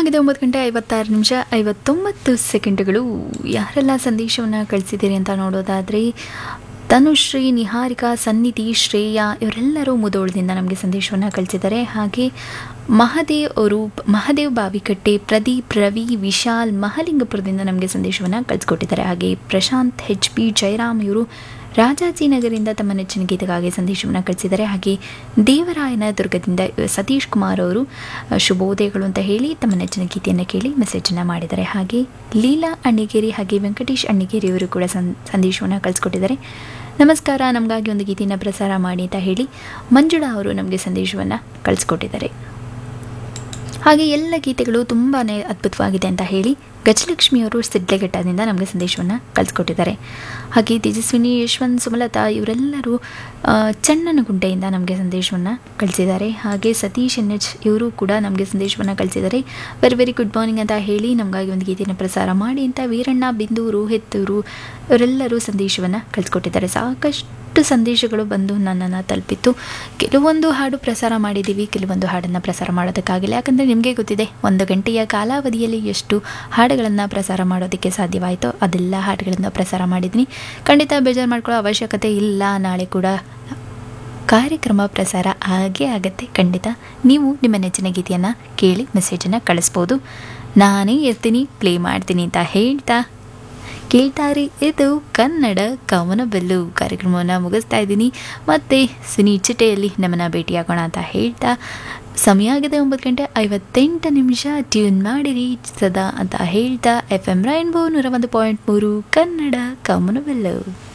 ಆಗಿದೆ ಒಂಬತ್ತು ಗಂಟೆ ಐವತ್ತಾರು ನಿಮಿಷ ಐವತ್ತೊಂಬತ್ತು ಸೆಕೆಂಡ್ಗಳು ಯಾರೆಲ್ಲ ಸಂದೇಶವನ್ನು ಕಳಿಸಿದ್ದೀರಿ ಅಂತ ನೋಡೋದಾದರೆ ತನುಶ್ರೀ ನಿಹಾರಿಕಾ ಸನ್ನಿಧಿ ಶ್ರೇಯಾ ಇವರೆಲ್ಲರೂ ಮುದೋಳದಿಂದ ನಮಗೆ ಸಂದೇಶವನ್ನು ಕಳಿಸಿದ್ದಾರೆ ಹಾಗೆ ಮಹದೇವ್ ಅವರು ಮಹದೇವ್ ಬಾವಿಕಟ್ಟೆ ಪ್ರದೀಪ್ ರವಿ ವಿಶಾಲ್ ಮಹಲಿಂಗಪುರದಿಂದ ನಮಗೆ ಸಂದೇಶವನ್ನು ಕಳಿಸ್ಕೊಟ್ಟಿದ್ದಾರೆ ಹಾಗೆ ಪ್ರಶಾಂತ್ ಹೆಚ್ ಪಿ ಜಯರಾಮ್ ಇವರು ರಾಜಾಜಿನಗರಿಂದ ತಮ್ಮ ನೆಚ್ಚಿನ ಗೀತೆಗಾಗಿ ಸಂದೇಶವನ್ನು ಕಳಿಸಿದ್ದಾರೆ ಹಾಗೆ ದೇವರಾಯನ ದುರ್ಗದಿಂದ ಸತೀಶ್ ಕುಮಾರ್ ಅವರು ಅ, ಶುಭೋದಯಗಳು ಅಂತ ಹೇಳಿ ತಮ್ಮ ನೆಚ್ಚಿನ ಗೀತೆಯನ್ನು ಕೇಳಿ ಮೆಸೇಜನ್ನು ಮಾಡಿದ್ದಾರೆ ಹಾಗೆ ಲೀಲಾ ಅಣ್ಣಿಗೇರಿ ಹಾಗೆ ವೆಂಕಟೇಶ್ ಅಣ್ಣಿಗೇರಿ ಅವರು ಕೂಡ ಸಂ ಸಂದೇಶವನ್ನು ಕಳಿಸ್ಕೊಟ್ಟಿದ್ದಾರೆ ನಮಸ್ಕಾರ ನಮಗಾಗಿ ಒಂದು ಗೀತೆಯನ್ನು ಪ್ರಸಾರ ಮಾಡಿ ಅಂತ ಹೇಳಿ ಮಂಜುಳಾ ಅವರು ನಮಗೆ ಸಂದೇಶವನ್ನು ಕಳಿಸ್ಕೊಟ್ಟಿದ್ದಾರೆ ಹಾಗೆ ಎಲ್ಲ ಗೀತೆಗಳು ತುಂಬಾ ಅದ್ಭುತವಾಗಿದೆ ಅಂತ ಹೇಳಿ ಗಜಲಕ್ಷ್ಮಿಯವರು ಸಿಡ್ಲೆಘಟ್ಟದಿಂದ ನಮಗೆ ಸಂದೇಶವನ್ನು ಕಳಿಸ್ಕೊಟ್ಟಿದ್ದಾರೆ ಹಾಗೆ ತೇಜಸ್ವಿನಿ ಯಶವಂತ್ ಸುಮಲತಾ ಇವರೆಲ್ಲರೂ ಆ, ಚನ್ನನಗುಂಟೆಯಿಂದ ನಮಗೆ ಸಂದೇಶವನ್ನು ಕಳಿಸಿದ್ದಾರೆ ಹಾಗೆ ಸತೀಶ್ ಎನ್ ಎಚ್ ಇವರು ಕೂಡ ನಮಗೆ ಸಂದೇಶವನ್ನು ಕಳಿಸಿದ್ದಾರೆ ವೆರಿ ವೆರಿ ಗುಡ್ ಮಾರ್ನಿಂಗ್ ಅಂತ ಹೇಳಿ ನಮಗಾಗಿ ಒಂದು ಗೀತೆಯನ್ನು ಪ್ರಸಾರ ಮಾಡಿ ಅಂತ ವೀರಣ್ಣ ಬಿಂದು ರೋಹಿತ್ ಇವರು ಇವರೆಲ್ಲರೂ ಸಂದೇಶವನ್ನು ಕಳಿಸ್ಕೊಟ್ಟಿದ್ದಾರೆ ಸಾಕಷ್ಟು ಸಂದೇಶಗಳು ಬಂದು ನನ್ನನ್ನು ತಲುಪಿತ್ತು ಕೆಲವೊಂದು ಹಾಡು ಪ್ರಸಾರ ಮಾಡಿದ್ದೀವಿ ಕೆಲವೊಂದು ಹಾಡನ್ನು ಪ್ರಸಾರ ಮಾಡೋದಕ್ಕಾಗಿಲ್ಲ ಯಾಕಂದರೆ ನಿಮಗೆ ಗೊತ್ತಿದೆ ಒಂದು ಗಂಟೆಯ ಕಾಲಾವಧಿಯಲ್ಲಿ ಎಷ್ಟು ಹಾಡುಗಳನ್ನು ಪ್ರಸಾರ ಮಾಡೋದಕ್ಕೆ ಸಾಧ್ಯವಾಯಿತೋ ಅದೆಲ್ಲ ಹಾಡುಗಳನ್ನು ಪ್ರಸಾರ ಮಾಡಿದ್ದೀನಿ ಖಂಡಿತ ಬೇಜಾರು ಮಾಡ್ಕೊಳ್ಳೋ ಅವಶ್ಯಕತೆ ಇಲ್ಲ ನಾಳೆ ಕೂಡ ಕಾರ್ಯಕ್ರಮ ಪ್ರಸಾರ ಆಗೇ ಆಗತ್ತೆ ಖಂಡಿತ ನೀವು ನಿಮ್ಮ ನೆಚ್ಚಿನ ಗೀತೆಯನ್ನು ಕೇಳಿ ಮೆಸೇಜನ್ನು ಕಳಿಸ್ಬೋದು ನಾನೇ ಇರ್ತೀನಿ ಪ್ಲೇ ಮಾಡ್ತೀನಿ ಅಂತ ಹೇಳ್ತಾ ಕೇಳ್ತಾರೆ ಇದು ಕನ್ನಡ ಕವನ ಬೆಲ್ಲು ಕಾರ್ಯಕ್ರಮವನ್ನು ಮುಗಿಸ್ತಾ ಇದ್ದೀನಿ ಮತ್ತೆ ಸುನಿ ಚಿಟೆಯಲ್ಲಿ ನಮ್ಮನ್ನ ಭೇಟಿಯಾಗೋಣ ಅಂತ ಹೇಳ್ತಾ ಸಮಯ ಆಗಿದೆ ಒಂಬತ್ತು ಗಂಟೆ ಐವತ್ತೆಂಟು ನಿಮಿಷ ಟ್ಯೂನ್ ಮಾಡಿರಿ ಸದಾ ಅಂತ ಹೇಳ್ತಾ ಎಫ್ ಎಂ ರೈನ್ಬೋ ನೂರ ಒಂದು ಪಾಯಿಂಟ್ ಮೂರು ಕನ್ನಡ ಕವನ ಬೆಲ್ಲು